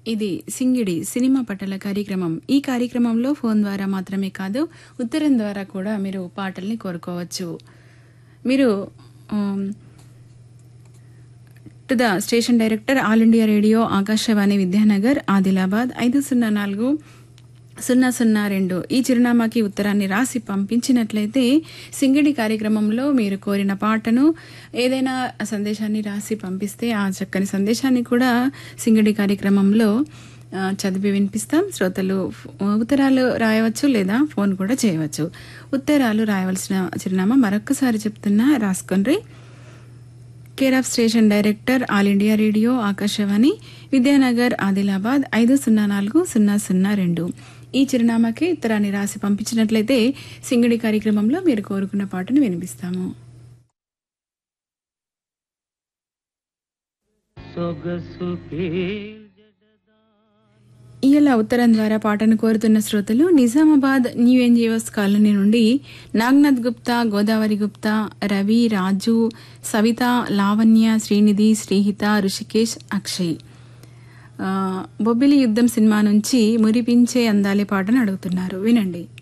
ఇది సింగిడి సినిమా పట్టల కార్యక్రమం ఈ కార్యక్రమంలో ఫోన్ ద్వారా మాత్రమే కాదు ఉత్తరం ద్వారా కూడా మీరు పాటల్ని కోరుకోవచ్చు మీరు to the station director all India radio Akashvani Vidyanagar Adilabad ఐదు సున్నా నాలుగు సున్నా సున్నా రెండు ఈ చిరునామాకి ఉత్తరాన్ని రాసి పంపించినట్లయితే సింగిడి కార్యక్రమంలో మీరు కోరిన పాటను ఏదైనా సందేశాన్ని రాసి పంపిస్తే ఆ చక్కని సందేశాన్ని కూడా సింగిడి కార్యక్రమంలో ఆ, చదివి వినిపిస్తాం శ్రోతలు ఫ్- ఉత్తరాలు రాయవచ్చు లేదా ఫోన్ కూడా చేయవచ్చు ఉత్తరాలు రాయవలసిన చిరునామా మరొక్కసారి చెప్తున్నా రాసుకొండ్రి care of station director all India radio Akashvani Vidyanagar Adilabad ఐదు సున్నా నాలుగు సున్నా సున్నా రెండు ఈ చిరునామాకి ఉత్తరాన్ని రాసి పంపించినట్లయితే సింగిడి కార్యక్రమంలో మీరు కోరుకున్న పాటను వినిపిస్తాము సొగసు ఇయ్యాల ఉత్తరం ద్వారా పాటను కోరుతున్న శ్రోతలు నిజామాబాద్ న్యూ ఎన్జిఓస్ కాలనీ నుండి నాగ్నాథ్ గుప్తా గోదావరి గుప్తా రవి రాజు సవిత లావణ్య శ్రీనిధి శ్రీహిత ఋషికేష్ అక్షయ్ ఆ, బొబ్బిలి యుద్ధం సినిమా నుంచి మురిపించే అందాలి పాటను అడుగుతున్నారు వినండి